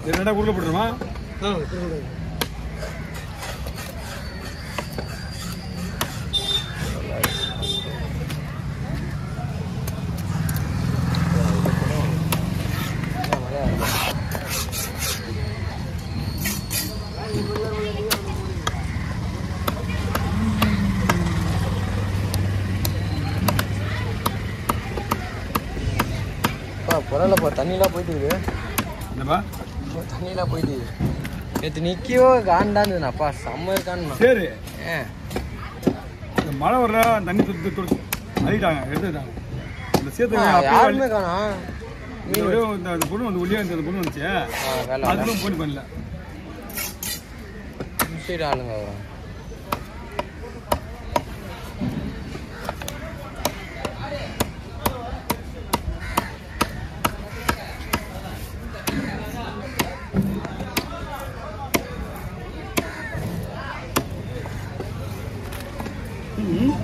இது ரெண்டா உருளை போட்டுருமா ஆ திரும்ப அப்பா பரவாயில்லப்பா தண்ணிலாம் போயிட்டு இருக்குது என்னப்பா தண்ணிலாம் போயிட்டு நேற்று நிற்கவோ காண்டான்னு அப்பா செம்ம இருக்கான்னு சரி ஏன் இந்த மழை வர்ற தண்ணி துட்டு துடு அழிட்டாங்க எடுத்துட்டாங்க இந்த சேத்து ஆ, அப்படியே யாருமே காணோம் இந்த ஒரே ஒரு இந்த அந்த பொண்ணு வந்து ஒல்லியா இந்த பொண்ணு வந்துச்சு ஆ, வேலை அதுவும் போன் பண்ணல சைடு ஆளுங்க வரும் ம்.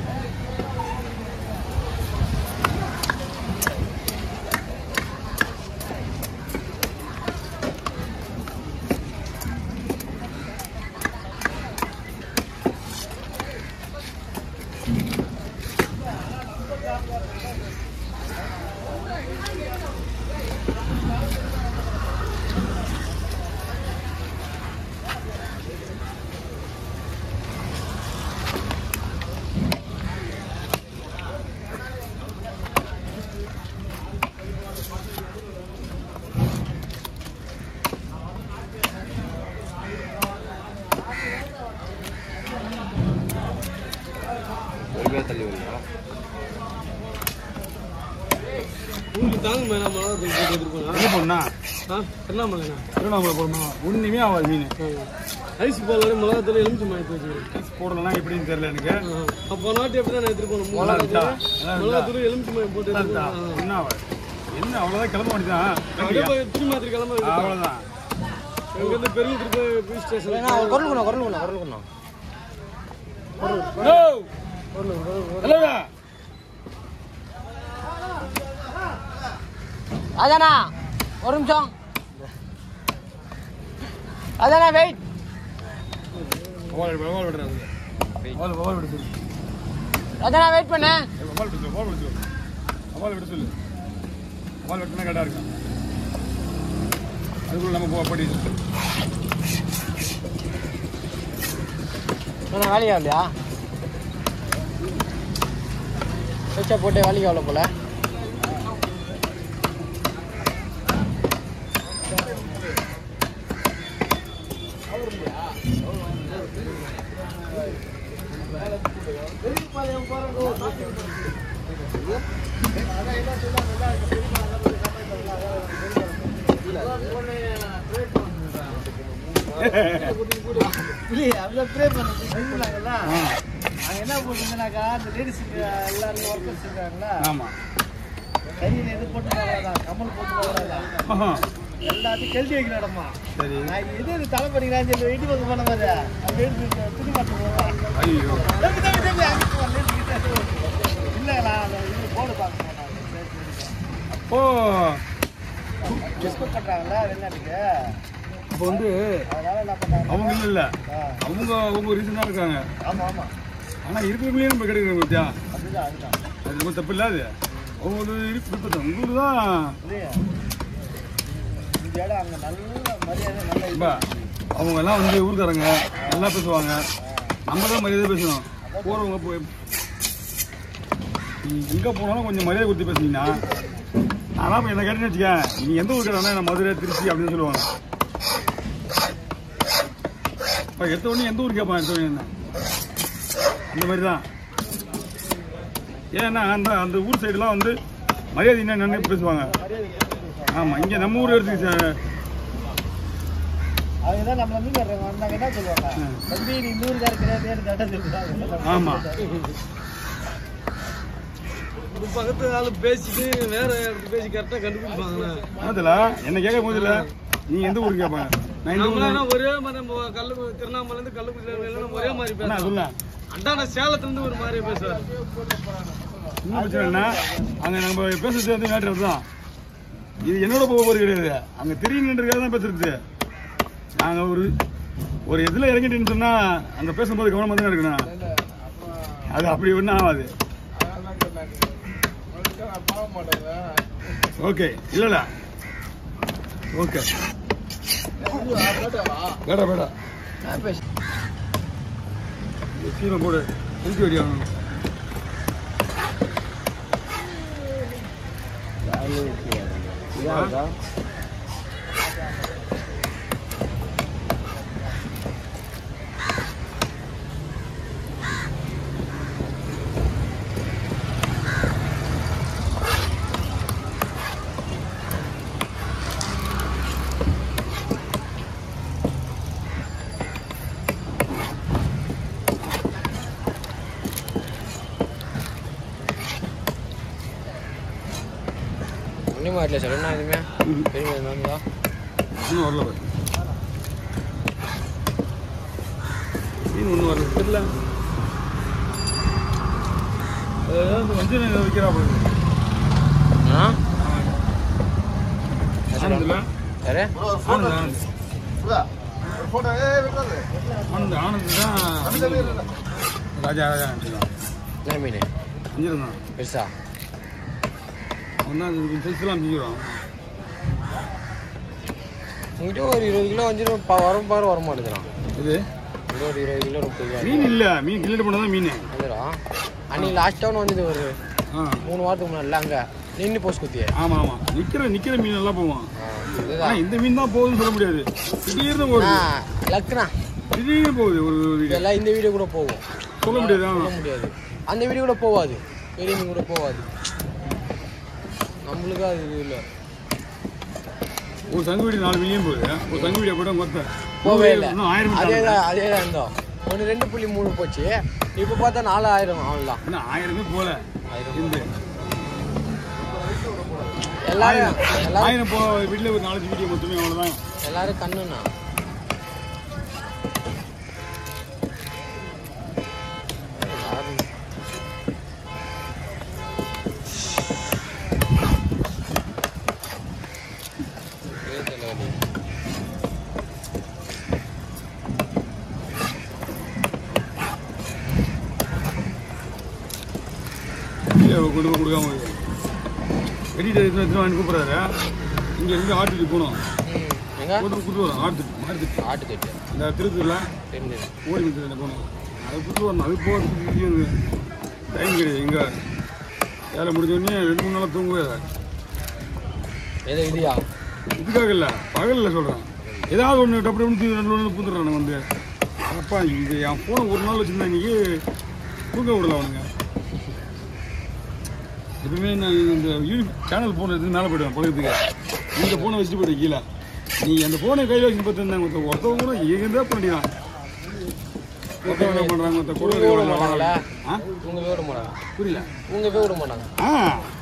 பொறுமையாக தள்ளி வரீங்களா உங்களுக்கு தாங்க மேடம் மழை தூக்கி போட்டு எடுத்துருப்பாங்க எங்க போனா ஆ திருவண்ணாமலைண்ணா திருவண்ணாமலை போடணும் ஒண்ணுமே ஆகாது மீன் ஐஸ் பால் மிளகாத்தூள் எலுமிச்சி மாற்றி வச்சுக்கிறேன் போடலாம் எப்படின்னு தெரியல எனக்கு அப்போ நாட்டு எப்படி தான் எடுத்துட்டு போகணும் நல்லா இருக்கா? மிளகாத்தூள் நல்லா இருக்கா? மிளகாத்தூள் எலுமிச்சி மாய் போட்டு நல்லா எடுத்துட்டு இருக்கா? போகணும். என்ன ஆகாது என்ன அவ்வளவுதான் கிளம்ப வேண்டியதான் அப்படியே போய் திருமாத்திரி கிளம்ப அவ்வளவுதான் இங்கேருந்து பெருங்குடி போய் போய் ஸ்டேஷன் ஏன்னா ஒரு குரல் குணம் குரல் குணம் குரல் குணம் ஹலோ ஹலோ அதானா ஒரு நிமிஷம் அதானா வெயிட் மொபைல் விடு, மொபைல் விடுறாங்க மொபைல் மொபைல் விட சொல்லு அதானா வெயிட் பண்ணு ஏய், மொபைல் விட சொல்லு மொபைல் விட சொல்லு மொபைல் விட சொல்லு மொபைல் விட்டுனா கரெக்டாக இருக்கும் அதுக்குள்ள நம்ம போ படி என்ன வேலைக்கு ஆகலையா வச்சா போட்டு வேலைக்கு ஆகல போல இல்லையே அவங்க ப்ரே பண்ணி சொல்லுவாங்கல்ல அங்க என்ன போட்டுருந்தனாக்கா அந்த லேடிஸுக்கு எல்லாரும் ஒர்க்கர்ஸ் இருக்காங்களா ஆமாம் கையில் எது போட்டு போகலாதா கமல் போட்டு போகலாதா எல்லாத்தையும் கெல்டி வைக்கிற இடமா சரி நான் எது இது தலை பண்ணிக்கிறான்னு சொல்லி வெயிட்டி பக்கம் பண்ண மாதிரி அப்படி எடுத்து துணி மாட்டு போவேன் ஐயோ தம்பி தம்பி தம்பி அங்கே போ லேடிஸ் கிட்ட இல்லைங்களா அந்த இது போர்டு பார்க்க போனாங்க சரி சரி ஓ எக்ஸ்போர்ட் பண்ணுறாங்களா வெளிநாட்டுக்கு இப்போ வந்து அதனால என்ன பண்ணாங்க அவங்க இல்லை ஆ அவங்க அவங்க ரீசனாக இருக்காங்க ஆமாம் ஆமாம் ஆனால் இருக்கிறவங்களே நம்ம கிடைக்கிறோம் பத்தியா அதுதான் அதுதான் அது ரொம்ப தப்பு இல்லை அது அவங்க இருக்கு விருப்பத்தை உங்களுக்கு தான் இல்லையா இந்த இடம் அங்கே நல்ல மரியாதை நல்ல இது. ரொம்ப அவங்க எல்லாம் வந்து ஊருக்காரங்க நல்லா பேசுவாங்க நம்ம தான் மரியாதை பேசணும் போகிறவங்க போய் நீ எங்கே போனாலும் கொஞ்சம் மரியாதை கொடுத்து பேசுனீங்கன்னா நான்லாம் இப்போ என்ன கேட்டேன்னு வச்சுக்க நீ எந்த ஊருக்கு நான் மதுரை திருச்சி அப்படின்னு சொல்லுவாங்க இப்போ எடுத்த உடனே எந்த ஊருக்கு கேட்பான் எடுத்த உடனே என்ன அந்த மாதிரி தான் ஏன்னா அந்த அந்த ஊர் சைடுலாம் வந்து மரியாதை என்ன என்னன்னு பேசுவாங்க ஆமாம் இங்கே நம்ம ஊர் எடுத்துக்க சார் அவங்க தான் நம்மள மீன் வர்றவங்க வந்தாங்க என்ன சொல்லுவாங்க தம்பி நீ நூறுக்கார கிடையாது கரெக்டாக சொல்லுவாங்க ஆமாம் ஒரு பக்கத்து ஆளு பேசிட்டு வேற இடத்துக்கு பேசி கரெக்டாக கண்டுபிடிப்பாங்கண்ணா அதுல என்ன கேட்க போதில்ல நீ எந்த ஊருக்கு கேட்பாங்க நான் இந்த ஊர் நம்மளாம் ஒரே மாதிரி நம்ம கல்லு திருவண்ணாமலேருந்து கள்ளக்குறிச்சியில எல்லாம் ஒரே மாதிரி என்ன பேசுவோம் சொல்ல அண்டான சேலத்துலேருந்து ஒரு மாதிரி பேசுவார் இன்னும் பிரச்சனை என்ன அங்க நம்ம பேசுறது வந்து மேட்ரு தான் இது என்னோட போக போறது கிடையாது அங்க தெரியணுன்றதுக்காக தான் பேசுறது நாங்க ஒரு ஒரு இதுல இறங்கிட்டேன்னு சொன்னா அங்க பேசும்போது கவனமா தான் இருக்கணும் அது அப்படி ஒன்றும் ஆகாது ஓகே இல்லல ஓகே வேடா வேடா சீரம் போடு தூக்கி வெடி ஆகணும் ஒன்றும் வரல சார் என்ன எதுவுமே ம். பெரிய இருந்தா இன்னும் வரல பாரு மீன் ஒன்றும் வரல தெரியல ஏதாவது வஞ்சரம் ஏதோ வைக்கிறா போகுது ஆ ஆனந்தில்ல யாரு ஆனந்த் ஆனந்த் ஆனந்த் ஆனந்த் தான் ராஜா ராஜா என்ன மீன் வஞ்சிரம் தான் பெருசா அவன் தான் சைஸ்லாம் செஞ்சிடும் உங்ககிட்ட ஒரு இருபது கிலோ வஞ்சிரும் பா வரும் பாரு வர மாட்டேங்கிறான் இது இது ஒரு இருபது கிலோ முப்பது கிலோ மீன் இல்லை மீன் கிள்ளட்டு பண்ண தான் மீன் வந்துடும் அன்னைக்கு லாஸ்ட் டவுன் வந்தது ஒரு ஆ மூணு வாரத்துக்கு முன்னாடி அங்கே நின்று போஸ்ட் குத்தியே ஆமாம் ஆமாம் நிற்கிற நிற்கிற மீன் நல்லா போவான் ஆனால் இதுதான் இந்த மீன் தான் போகுதுன்னு சொல்ல முடியாது திடீர்னு போகுது லக்குண்ணா திடீர்னு போகுது ஒரு ஒரு இது. இதெல்லாம் இந்த வீடியோ கூட போகும் சொல்ல முடியாது ஆ. சொல்ல முடியாது அந்த வீடியோ கூட போகாது பெரிய மீன் கூட போகாது நம்மளுக்கு அது இது இல்லை ஒரு சங்கு வீடு நாலு மில்லியன் போகுது ஒரு சங்கு வீடியோ கூட மொத்தம் போகவே இல்லை இன்னும் ஆயிரம் மீன் அதே தாண்டல. தான் அதே தான் இருந்தோம் ஒன்று ரெண்டு புள்ளி மூணு போச்சு இப்போ பார்த்தா நாலாயிரம் அவ்வளோதான் இன்னும் ஆயிரமே போல ஆயிரம் இருந்து எல்லாரும் எல்லாரும் ஆயிரம் போ வீட்டில் ஒரு நாலஞ்சு வீடியோ மொத்தமே அவ்வளோதான் எல்லாரும் கண்ணுண்ணா கொடுக்க கொடுக்காம இருக்கு. வெட்டிட்டு எடுத்து எடுத்து வாங்கி கூப்பிட்றாரு இங்கே இருந்து ஆட்டுக்கு போகணும் எங்க போட்டு கூட்டு வரோம் ஆட்டுக்கு மாட்டுக்கு ஆட்டுக்கட்டு இந்த திருத்தூரில் தெரிஞ்சது ஓடி மிச்சத்தில் போகணும் அது கூட்டு வரணும் அது போகிறதுக்கு டைம் கிடையாது எங்கே வேலை முடிஞ்ச உடனே ரெண்டு மூணு நாளாக தூங்கவே இல்லை. ஏதோ இதுயா இதுக்காக இல்லை பகலில் சொல்கிறேன் ஏதாவது ஒன்று டப்பு டப்பு ரெண்டு ஒன்று பூந்துடுறானுங்க வந்து அப்பா இது என் ஃபோனை ஒரு நாள் வச்சுருந்தா இன்னைக்கு தூங்க விடல அவனுங்க எப்பவுமே நான் இந்த யூனிட் சேனல் ஃபோன் எடுத்து மேலே போயிடுவேன் பழக்கத்துக்கு இந்த ஃபோனை வச்சுட்டு போயிடு கீழே நீ அந்த ஃபோனை கையில் வச்சு பார்த்துருந்தாங்க ஒருத்த ஒருத்தவங்க கூட எங்கே பண்ணிடான் ஒருத்தவங்க என்ன பண்ணுறாங்க ஒருத்த கூட தூங்க விட மாட்டாங்களா ஆ தூங்கவே விட மாட்டாங்க புரியல தூங்கவே விட மாட்டாங்க ஆ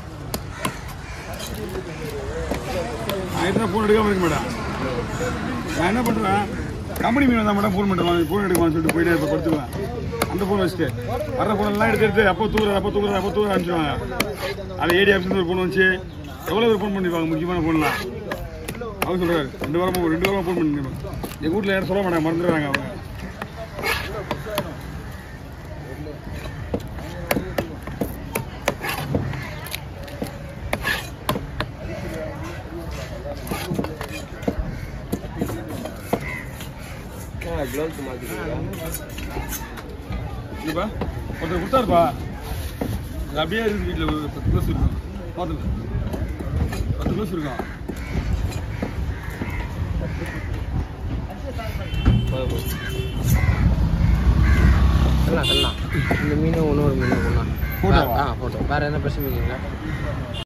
நான் என்ன ஃபோன் எடுக்காம இருக்க மாட்டேன் நான் என்ன பண்ணுறேன் கம்பெனி மீன் வந்தால் மட்டும் ஃபோன் பண்ணுறேன் ஃபோன் எடுக்கலாம்னு சொல்லிட்டு போயிட்டே இப்போ படுத்துக்குவேன் அந்த ஃபோன் வச்சுட்டு வர்ற ஃபோன் எல்லாம் எடுத்து எடுத்து அப்போ தூக்குறது அப்போ தூக்குறது அப்போ தூக்குற அனுப்பிச்சிடுவாங்க அது ஏடி ஆஃபீஸ் ஒரு ஃபோன் வந்துச்சு எவ்வளோ பேர் ஃபோன் பண்ணிருப்பாங்க முக்கியமான ஃபோன்லாம் அவர் சொல்கிறாரு ரெண்டு வாரமாக ரெண்டு வாரமாக ஃபோன் பண்ணிருப்பேன் எங்கள் வீட்டில் யாரும் சொல்ல மாட்டாங்க மறந்துடுறாங்க அவங்க க்ளவுஸ் மாற்றிக்கிறேன் இல்லைப்பா ஒருத்தர் கொடுத்தாருப்பா அது அப்படியே இருக்கு வீட்டில் ஒரு பத்து க்ளோஸ் இருக்கும் பார்த்துங்க பத்து க்ளோஸ் இருக்கும் சொல்லலாம் சொல்லலாம் இந்த மீனும் இன்னொரு மீனும் ஒன்றா Photo வா? ஆ ஃபோட்டோ வேறு என்ன பிரச்சனை இல்லைங்களா